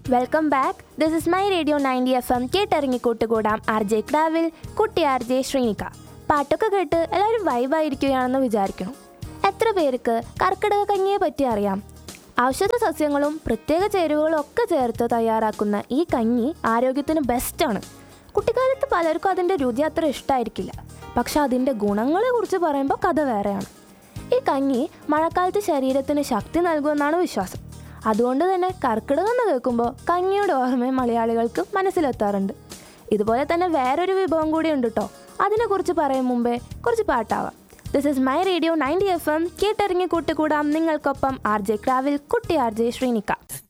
welcome back this is my radio ninety F M കേട്ടിറങ്ങി കൂട്ടുകൂടാം R J ക്രാവിൽ കുട്ടി R J Sreenika പാട്ടൊക്കെ കേട്ട് എല്ലാവരും വൈബായിരിക്കുകയാണെന്ന് വിചാരിക്കണം എത്ര പേർക്ക് കർക്കിടക കഞ്ഞിയെ പറ്റി അറിയാം ഔഷധ സസ്യങ്ങളും പ്രത്യേക ചേരുവകളും ഒക്കെ ചേർത്ത് തയ്യാറാക്കുന്ന ഈ കഞ്ഞി ആരോഗ്യത്തിന് ബെസ്റ്റാണ് കുട്ടിക്കാലത്ത് പലർക്കും അതിൻ്റെ രുചി അത്ര ഇഷ്ടമായിരിക്കില്ല പക്ഷെ അതിൻ്റെ ഗുണങ്ങളെ കുറിച്ച് പറയുമ്പോൾ കഥ വേറെയാണ് ഈ കഞ്ഞി മഴക്കാലത്ത് ശരീരത്തിന് ശക്തി നൽകുമെന്നാണ് വിശ്വാസം അതുകൊണ്ട് തന്നെ കർക്കിടകം എന്ന് കേൾക്കുമ്പോൾ കഞ്ഞിയുടെ ഓർമ്മ മലയാളികൾക്ക് മനസ്സിലെത്താറുണ്ട് ഇതുപോലെ തന്നെ വേറൊരു വിഭവം കൂടി ഉണ്ട് കേട്ടോ അതിനെക്കുറിച്ച് പറയും മുമ്പേ കുറച്ച് പാട്ടാവാം this is my radio ninety F M കേട്ടിറങ്ങി കൂട്ടുകൂടാം നിങ്ങൾക്കൊപ്പം ആർ ജെ ക്രാവിൽ കുട്ടി ആർ ജെ ശ്രീനിക്ക